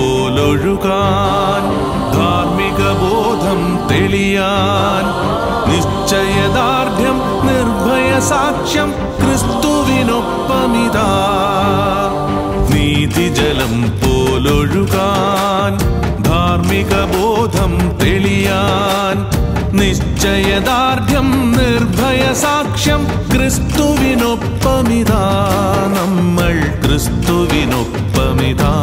പോലൊഴുകാൻ ധാർമ്മിക ബോധം തെളിയാൻ നിശ്ചയദാർഢ്യം നിർഭയ സാക്ഷ്യം ക്രിസ്തുവിനൊപ്പമിതാ നീതിജലം പോലൊഴുകാൻ ധാർമ്മിക ബോധം തെളിയാൻ നിശ്ചയദാർഢ്യം നിർഭയ സാക്ഷ്യം ക്രിസ്തുവിനൊപ്പമിതാ നമ്മൾ ക്രിസ്തുവിനൊപ്പമിതാ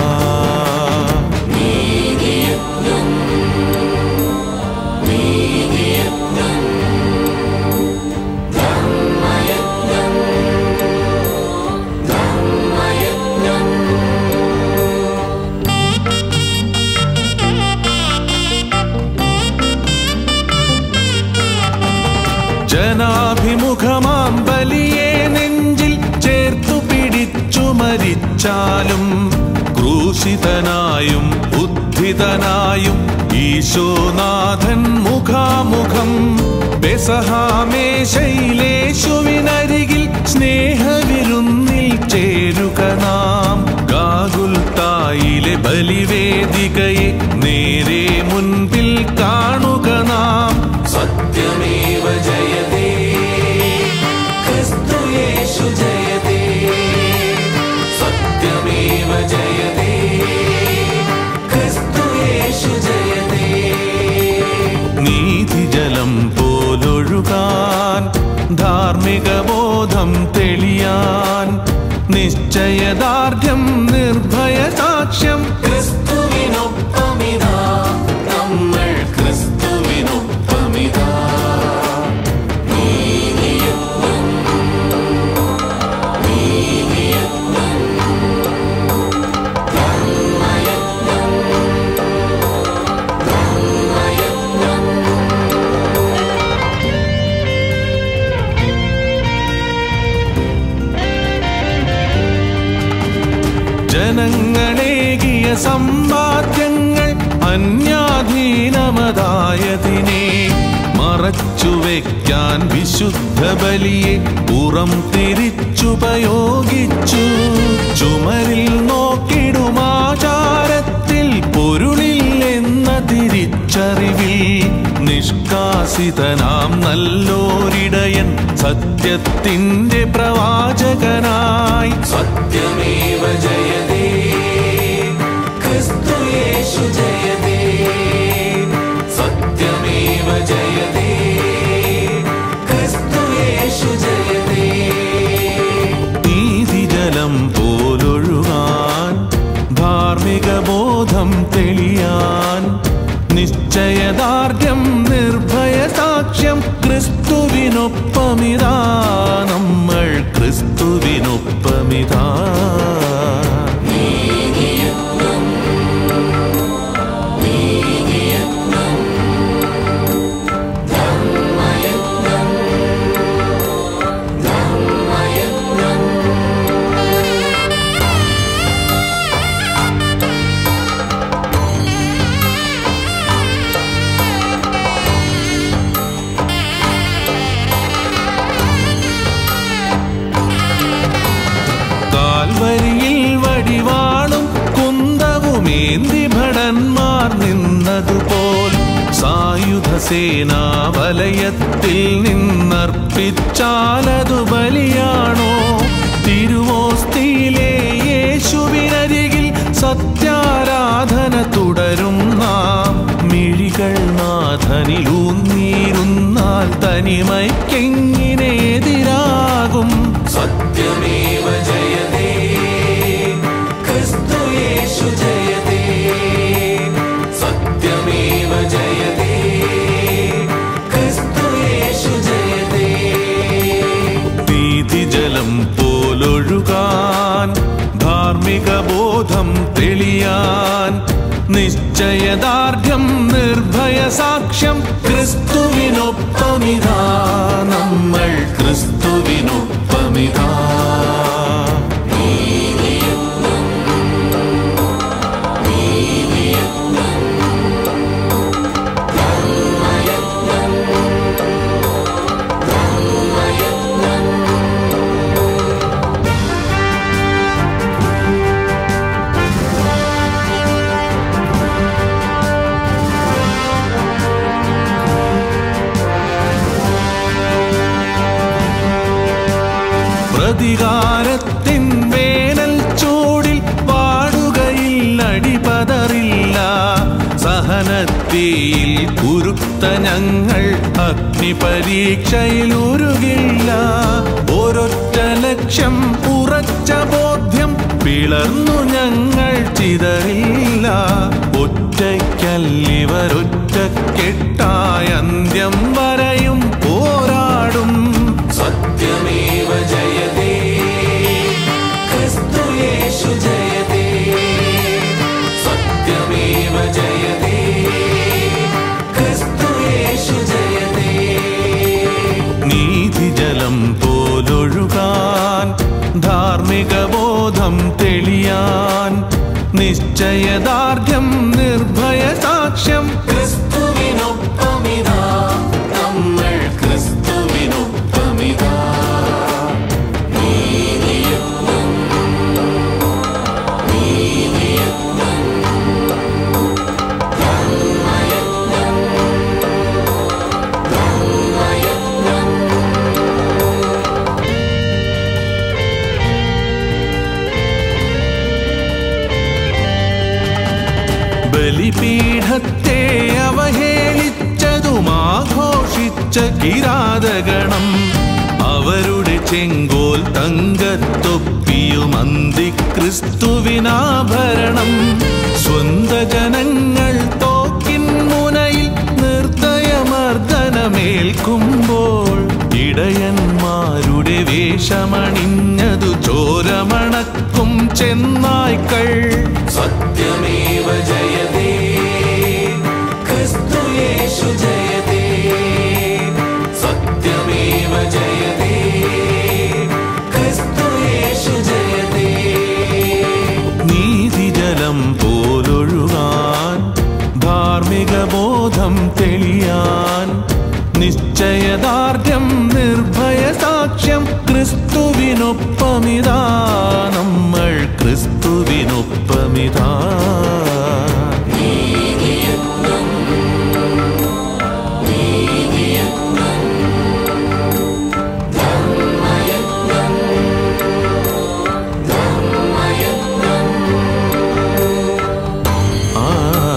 ജനാഭിമുഖമാം ബലിയെ നെഞ്ചിൽ ചേർത്തു പിടിച്ചു മരിച്ചാലും ക്രൂശിതനായും ഉദ്ധിതനായും ഈശോനാഥൻ മുഖാമുഖം ബെസഹാമേശയിലേശുവിനരികിൽ സ്നേഹവിരുന്നിൽ ചേരുക നാം ഗാഗുൽത്തായിലെ ബലിവേദികയെ നേരെ മുൻപിൽ കാണുക നാം സത്യമേവ ജയതേ ക്രിസ്തു യേശു ജയതേ സത്യമേവ ജയതേ ക്രിസ്തു യേശു ജയതേ നീതിജലം പോലൊഴുകാൻ ധാർമ്മിക ബോധം തെളിയാൻ നിശ്ചയദാർഢ്യം നിർഭയ സാക്ഷ്യം ക്രിസ്തുവിനൊപ്പമിതാ നമ്മൾ ക്രിസ്തുവിനൊപ്പമിതാ ജനങ്ങളേകിയ സമ്പാദ്യങ്ങൾ അന്യാധീനമതായതിനെ മറച്ചുവെക്കാൻ വിശുദ്ധ ബലിയെ പുറം തിരിച്ചുപയോഗിച്ചു ചുമരിൽ നോക്കിടുമാചാരത്തിൽ പൊരുളില്ലെന്ന തിരിച്ചറിവിൽ നിഷ്കാസിതനാം നല്ലോരിടയൻ സത്യത്തിന്റെ പ്രവാചകനായി സത്യമേവ ജയതേ ക്രിസ്തു യേശു ജയതേ സത്യമേവ ജയതേ ക്രിസ്തു യേശു ജയതേ നീതിജലം പോലൊഴുകാൻ ധാർമ്മിക ബോധം തെളിയാൻ നിശ്ചയദാർഢ്യം നിർഭയ സാക്ഷ്യം ക്രിസ്തുവിനൊപ്പമിതാ നമ്മൾ ക്രിസ്തുവിനൊപ്പമിതാ കാൽവരിയിൽ വടിവാളും കുന്തവുമേന്തി ഭടന്മാർ നിന്നതുപോൽ സായുധ സേനാ വലയത്തിൽ നിന്നർപ്പിച്ചാലതു ബലിയാണോ തിരുവോസ്തിയിലെ യേശുവിനരികിൽ സത്യാരാധന തുടരും നാം മിഴികൾ നാഥനിലൂന്നീരുന്നാൽ തനിമയ്ക്കെങ്ങിനെ എതിരാകും സത്യമേവ ജയതേ ക്രിസ്തു യേശു ജയതേ സത്യമേവ ജയതേ ക്രിസ്തു യേശു ജയതേ നീതിജലം പോലൊഴുകാൻ ധാർമ്മിക ബോധം തെളിയാൻ നിശ്ചയദാർഢ്യം നിർഭയ സാക്ഷ്യം ക്രിസ്തുവിനൊപ്പമിതാ നമ്മൾ ക്രിസ്തുവിനൊപ്പമിതാ ദഹനത്തീയിൽ കുരുത്ത ഞങ്ങൾ അഗ്നി പരീക്ഷയിൽ ഉരുകില്ല ഒരൊറ്റ ലക്ഷ്യം ഉറച്ച ബോധ്യം പിളർന്നു ഞങ്ങൾ ചിതറില്ല ഒറ്റയ്ക്കല്ലിവരൊറ്റക്കെട്ടായ അന്ത്യം വരെയും പോരാടും സത്യമേവ ജയതേ ക്രിസ്തു യേശു ജയതേ സത്യമേവ ജയതേ ക്രിസ്തു യേശു ജയതേ നീതിജലം പോലൊഴുകാൻ ധാർമ്മിക ബോധം തെളിയാൻ നിശ്ചയദാർഢ്യം നിർഭയ സാക്ഷ്യം ക്രിസ്തുവിനൊപ്പമിതാ നമ്മൾ ക്രിസ്തുവിനൊപ്പമിതാ ബലിപീഠത്തെ അവഹേളിച്ചതും ആഘോഷിച്ച കിരാതഗണം അവരുടെ ചെങ്കോൽ തങ്കത്തൊപ്പിയും അന്തിക്രിസ്തുവിനാഭരണം സ്വന്ത ജനങ്ങൾ തോക്കിൻ മുനയിൽ നിർദ്ദയമർദ്ദനമേൽക്കുമ്പോൾ ഇടയന്മാരുടെ വേഷമണിഞ്ഞതു ചോരമണക്കും ചെന്നായ്ക്കൾ സത്യമേവ ജയതേ ക്രിസ്തു യേശു ജയതേ സത്യമേവ ജയതേ ക്രിസ്തു യേശു ജയതേ നീതിജലം പോലൊഴുകാൻ ധാർമ്മിക ബോധം തെളിയാൻ നിശ്ചയദാർഢ്യം നിർഭയ സാക്ഷ്യം ക്രിസ്തുവിനൊപ്പമിതാ നമ്മൾ ക്രിസ്തുവിനൊപ്പമിതാ ആ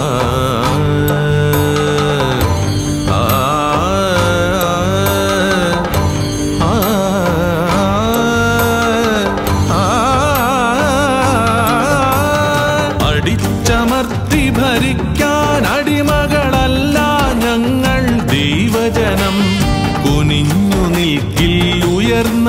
ആ അടിച്ചമർത്തി ഭരിക്കാൻ അടിമകളല്ല ഞങ്ങൾ ദൈവജനം കുനിഞ്ഞു നിൽക്കിൽ ഉയർന്ന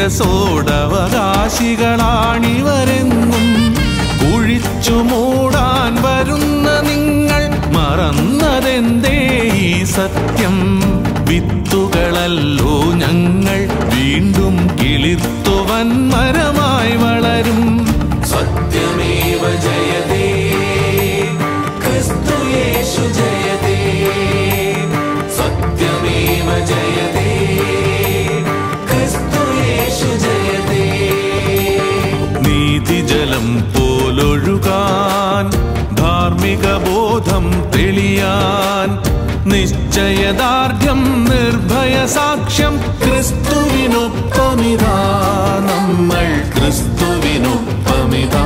ശിരസോടവകാശികളാണിവരെന്നും കുഴിച്ചു മൂടാൻ വരുന്ന നിങ്ങൾ മറന്നതെന്തേ ഈ സത്യം വിത്തുകളല്ലോ ഞങ്ങൾ വീണ്ടും കിളിർത്തുവൻ മരമായി വളരും സത്യമേവ ജയതേ ക്രിസ്തു യേശു ജയതേ സത്യമേവ ജയതേ ക്രിസ്തു യേശു ജയതേ നീതിജലം പോലൊഴുകാൻ ധാർമ്മിക ബോധം തെളിയാൻ നിശ്ചയദാർഢ്യം നിർഭയ സാക്ഷ്യം ക്രിസ്തുവിനൊപ്പമിതാ നമ്മൾ ക്രിസ്തുവിനൊപ്പമിതാ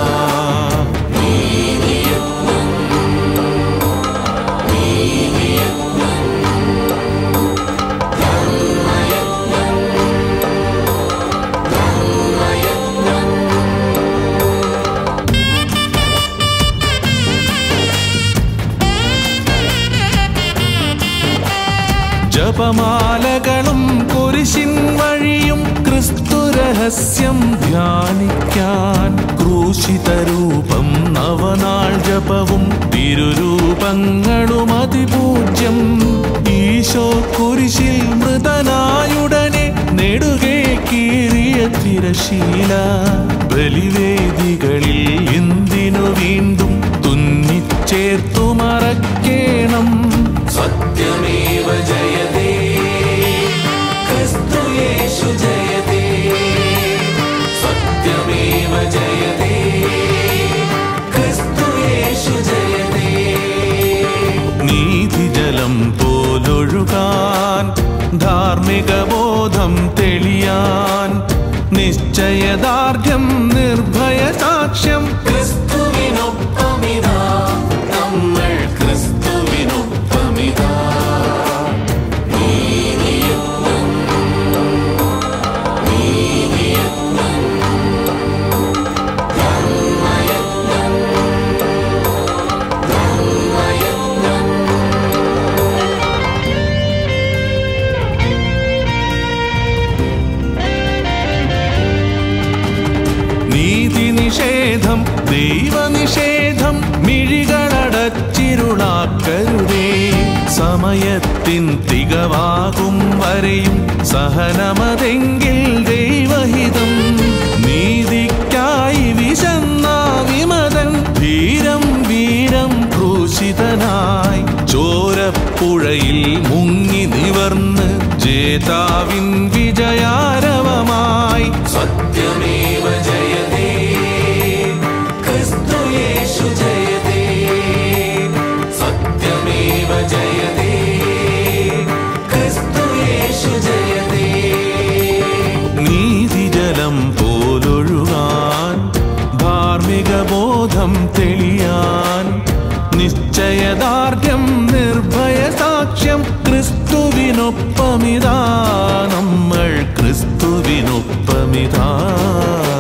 ജപമാലകളും കുരിശിൻ വഴിയും ക്രിസ്തു രഹസ്യം ധ്യാനിക്കാൻ ക്രൂശിതരൂപം നവനാൾ ജപവും തിരുരൂപങ്ങളും അതിപൂജ്യം ഈശോ കുരിശിൽ മൃതനായുടനെ നെടുകെ കീറിയ തിരശീല ബലിവേദികളിൽ എന്തിനു വീണ്ടും തുന്നിച്ചേർത്തു മറക്കേണം സത്യമേവ ജയതേ ക്രിസ്തു യേശു ജയതേ സത്യമേവ ജയതേ ക്രിസ്തു യേശു ജയതേ നീതിജലം പോലൊഴുകാൻ ധാർമ്മിക ബോധം തെളിയാൻ നിശ്ചയദാർഢ്യം നിർഭയ സാക്ഷ്യം ക്രിസ്തുവിനൊപ്പമിതാ നമ്മൾ ക്രിസ്തു ദൈവനിഷേധം മിഴികളടച്ചിരുളാക്കരുതേ സമയത്തിൻ തികവാകും വരെയും സഹനമതെങ്കിൽ ദൈവഹിതം നീതിക്കായി വിശന്ന വിമതൻ ധീരം വീരം ക്രൂശിതനായി ചോരപ്പുഴയിൽ മുങ്ങി നിവർന്ന് ജേതാവിൻ വിജയാരവമായി സത്യമേവ ജയതേ ക്രിസ്തു യേശു ജയതേ സത്യമേവ ജയതേ ക്രിസ്തു യേശു ജയതേ നീതിജലം പോലൊഴുകാൻ ധാർമ്മിക ബോധം തെളിയാൻ നിശ്ചയദാർഢ്യം നിർഭയ സാക്ഷ്യം ക്രിസ്തുവിനൊപ്പമിതാ നമ്മൾ ക്രിസ്തുവിനൊപ്പമിതാ